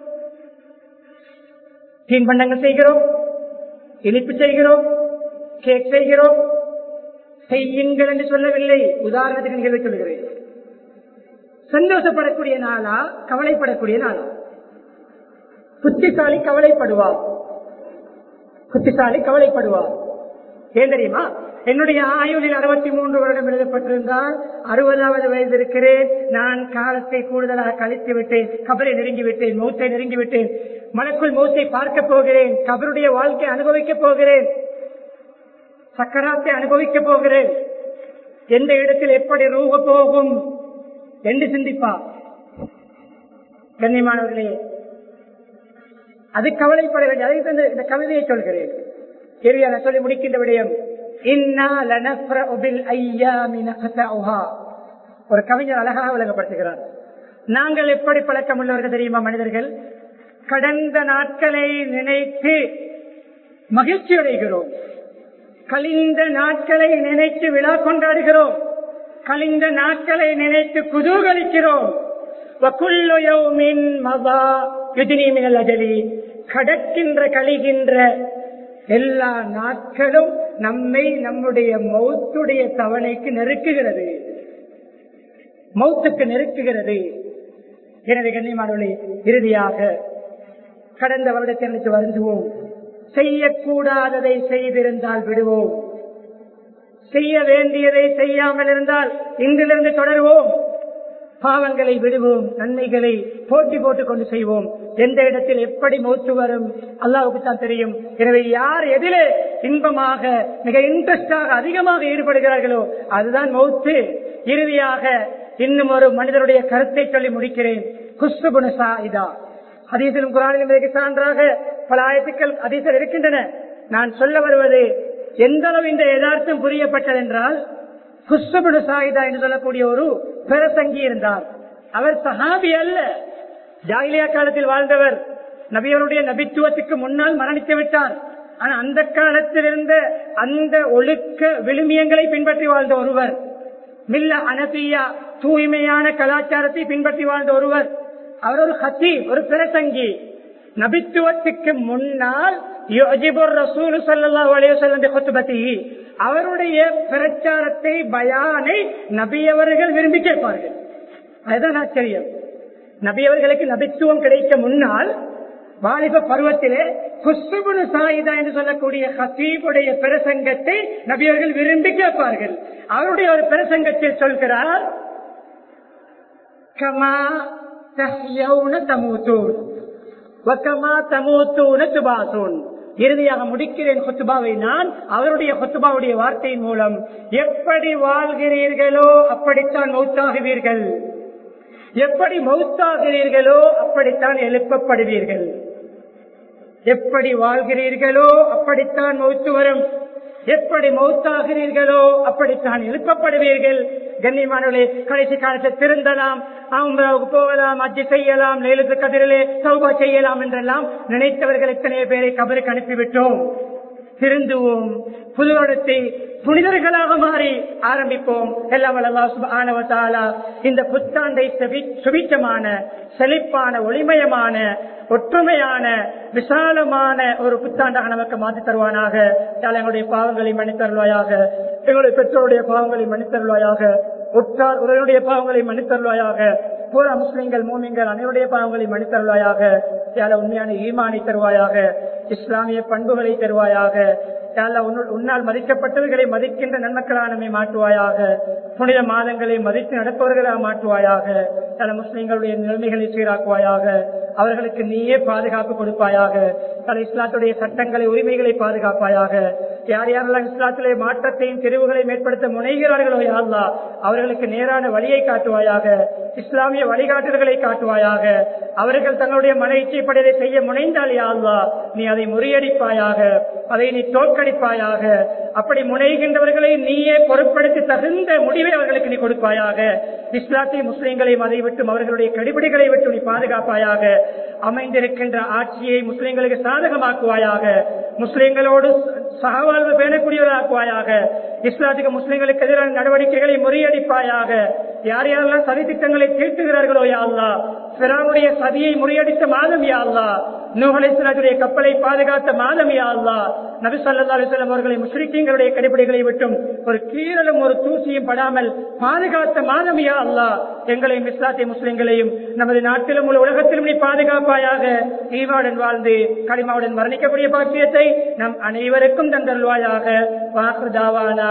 தீன் பண்டங்கள் செய்கிறோம் இனிப்பு செய்கிறோம் கேக் செய்கிறோம் செய்யுங்கள் என்று சொல்லவில்லை உதாரணத்துக்கு நிகழ்வு சொல்கிறேன் சந்தோஷப்படக்கூடிய நாளா கவலைப்படக்கூடிய நாளா புத்திசாலி கவலைப்படுவார் புத்திசாலி கவலைப்படுவார் ஏன் தெரியுமா என்னுடைய ஆயுளில் அறுபத்தி மூன்று வருடம் எழுதப்பட்டிருந்தால் அறுபதாவது வயது இருக்கிறேன் நான் காலத்தை கூடுதலாக கழித்து விட்டேன் கபரை நெருங்கி விட்டேன் மௌத்தை நெருங்கி விட்டேன் மனக்குள் மௌத்தை பார்க்க போகிறேன் கபருடைய வாழ்க்கை அனுபவிக்க போகிறேன் சக்கராத்தை அனுபவிக்க போகிறேன் எந்த இடத்தில் எப்படி ரூப போகும் என்று சிந்திப்பா கண்ணியமானவர்களே அது கவலைப்பட வேண்டிய அதை தந்து இந்த கவிதையை சொல்கிறேன் கேள்வியான சொல்லி முடிக்கின்ற விடயம் ஒரு கவிஞர் அழகாக விளங்கப்படுத்துகிறார் நாங்கள் எப்படி பழக்கம் உள்ளவர்கள் தெரியுமா மனிதர்கள் கடந்த நாட்களை நினைத்து மகிழ்ச்சி அடைகிறோம் கலிந்த நாட்களை நினைத்து விழா கொண்டாடுகிறோம் கலிந்த நாட்களை நினைத்து குதூகலிக்கிறோம் கடக்கின்ற கழிகின்ற எல்லா நாட்களும் நம்மை நம்முடைய மௌத்துடைய தவணைக்கு நெருக்குகிறது மௌத்துக்கு நெருக்குகிறது எனவே கண்ணியமானவர்களே இறுதியாக கடந்த வருடத்திற்கு வருந்துவோம் செய்யக்கூடாததை செய்திருந்தால் விடுவோம் செய்ய வேண்டியதை செய்யாமல் இருந்தால் இன்றிலிருந்து தொடருவோம் பாவங்களை விடுவோம் நன்மைகளை போட்டி போட்டுக் கொண்டு செய்வோம் எந்த இடத்தில் எப்படி மௌத்து வரும் அல்லாவுக்கு தான் தெரியும் எனவே யார் எதிலே இன்பமாக மிக இன்ட்ரெஸ்டாக அதிகமாக ஈடுபடுகிறார்களோ அதுதான் மௌத்து இறுதியாக இன்னும் ஒரு மனிதருடைய கருத்தை சொல்லி முடிக்கிறேன் குஸ்துபுனசா இதா அதீசிலும் குரானிலும் இதற்கு சான்றாக பல ஆயத்துக்கள் அதீசல் இருக்கின்றன நான் சொல்ல வருவது எந்த அளவு இந்த யதார்த்தம் புரியப்பட்டது என்றால் குஸ்துபுனு சாயிதா என்று சொல்லக்கூடிய ஒரு பிரசங்கி இருந்தார் அவர் சஹாபி அல்ல ஜாகிலியா காலத்தில் வாழ்ந்தவர் நபியவருடைய நபித்துவத்துக்கு முன்னால் மரணித்து விட்டார் ஆனா அந்த காலத்தில் இருந்த அந்த ஒழுக்க விழுமியங்களை பின்பற்றி வாழ்ந்த ஒருவர் மில்ல அனசியா தூய்மையான கலாச்சாரத்தை பின்பற்றி வாழ்ந்த ஒருவர் அவர் ஒரு ஹத்தீப் ஒரு பிரசங்கி நபித்துவத்துக்கு முன்னால் அவருடைய பிரச்சாரத்தை பயானை நபியவர்கள் விரும்பி கேட்பார்கள் அதுதான் ஆச்சரியம் நபியவர்களுக்கு நபித்துவம் கிடைக்க முன்னால் வாலிப பருவத்திலே குஸ்துபுனு சாயிதா என்று சொல்லக்கூடிய ஹசீபுடைய பிரசங்கத்தை நபியவர்கள் விரும்பி கேட்பார்கள் அவருடைய ஒரு பிரசங்கத்தில் சொல்கிறார் கமா தஹ்யௌன தமூத்தூன் வக்கமா தமூத்தூன துபாசூன் இறுதியாக முடிக்கிறேன் கொத்துபாவை நான் அவருடைய கொத்துபாவுடைய வார்த்தையின் மூலம் எப்படி வாழ்கிறீர்களோ அப்படித்தான் மௌத்தாகுவீர்கள் எப்படி மௌத்தாகிறீர்களோ அப்படித்தான் எழுப்பப்படுவீர்கள் எப்படி வாழ்கிறீர்களோ அப்படித்தான் மௌத்து வரும் எப்படி மௌத்தாகிறீர்களோ அப்படித்தான் எழுப்பப்படுவீர்கள் கண்ணியமானவர்களே கடைசி காலத்தில் திருந்தலாம் ஆம்ராவுக்கு போகலாம் அஜி செய்யலாம் நேலுக்கு கதிரிலே சௌபா செய்யலாம் என்றெல்லாம் நினைத்தவர்கள் எத்தனை பேரை கபருக்கு அனுப்பிவிட்டோம் திருந்துவோம் புது வருடத்தை புனிதர்களாக மாறி ஆரம்பிப்போம் எல்லாம் ஆனவத்தாலா இந்த புத்தாண்டை சுபிச்சமான செழிப்பான ஒளிமயமான ஒற்றுமையான விசாலமான ஒரு புத்தாண்டாக நமக்கு மாற்றி தருவானாக எங்களுடைய பாவங்களை மன்னித்தருவாயாக எங்களுடைய பெற்றோருடைய பாவங்களை மன்னித்தருவாயாக உற்றார் உறவுடைய பாவங்களை மன்னித்தருவாயாக பூரா முஸ்லிம்கள் மூமிங்கள் அனைவருடைய பாவங்களை மன்னித்தருவாயாக யால உண்மையான ஈமானை தருவாயாக இஸ்லாமிய பண்புகளை தருவாயாக உன்னால் மதிக்கப்பட்டவர்களை மதிக்கின்ற நன்மக்களானமை மாற்றுவாயாக புனித மாதங்களை மதித்து நடப்பவர்களாக மாற்றுவாயாக பல முஸ்லிம்களுடைய நிலைமைகளை சீராக்குவாயாக அவர்களுக்கு நீயே பாதுகாப்பு கொடுப்பாயாக பல இஸ்லாத்துடைய சட்டங்களை உரிமைகளை பாதுகாப்பாயாக யார் யாரெல்லாம் இஸ்லாத்திலே மாற்றத்தையும் தெரிவுகளையும் ஏற்படுத்த முனைகிறார்களோ யாழ்லா அவர்களுக்கு நேரான வழியை காட்டுவாயாக இஸ்லாமிய வழிகாட்டுதல்களை காட்டுவாயாக அவர்கள் தங்களுடைய மன இச்சைப்படையை செய்ய முனைந்தால் யாழ்லா நீ அதை முறியடிப்பாயாக அதை நீ தோற்கடிப்பாயாக அப்படி முனைகின்றவர்களை நீயே பொருட்படுத்தி தகுந்த முடிவை அவர்களுக்கு நீ கொடுப்பாயாக இஸ்லாத்திய முஸ்லிம்களையும் அதை விட்டும் அவர்களுடைய கடிபிடிகளை விட்டு நீ பாதுகாப்பாயாக அமைந்திருக்கின்ற ஆட்சியை முஸ்லிம்களுக்கு சாதகமாக்குவாயாக முஸ்லிம்களோடு சகவாழ்வு பேணக்கூடியவராக்குவாயாக இஸ்லாத்துக்கு முஸ்லிம்களுக்கு எதிரான நடவடிக்கைகளை முறியடிப்பாயாக யார் யாரெல்லாம் சதி திட்டங்களை தீர்த்துகிறார்களோ யாழ்லா பிறாவுடைய சதியை முறியடித்த மாதம் யாழ்லா நூகலேஸ்வரத்துடைய கப்பலை பாதுகாத்த மாதம் யாழ்லா நபி சல்லா அலிஸ்லாம் அவர்களை முஸ்லிம்களுடைய கடிப்படைகளை விட்டும் ஒரு கீரலும் ஒரு தூசியும் படாமல் பாதுகாத்த மாதம் யா அல்லா எங்களையும் இஸ்லாத்திய முஸ்லிம்களையும் நமது நாட்டிலும் உள்ள உலகத்திலும் நீ பாதுகாப்பாயாக ஈவாவுடன் வாழ்ந்து களிமாவுடன் மரணிக்கக்கூடிய பாக்கியத்தை நம் அனைவருக்கும் தந்தல்வாயாக வாக்குதாவானா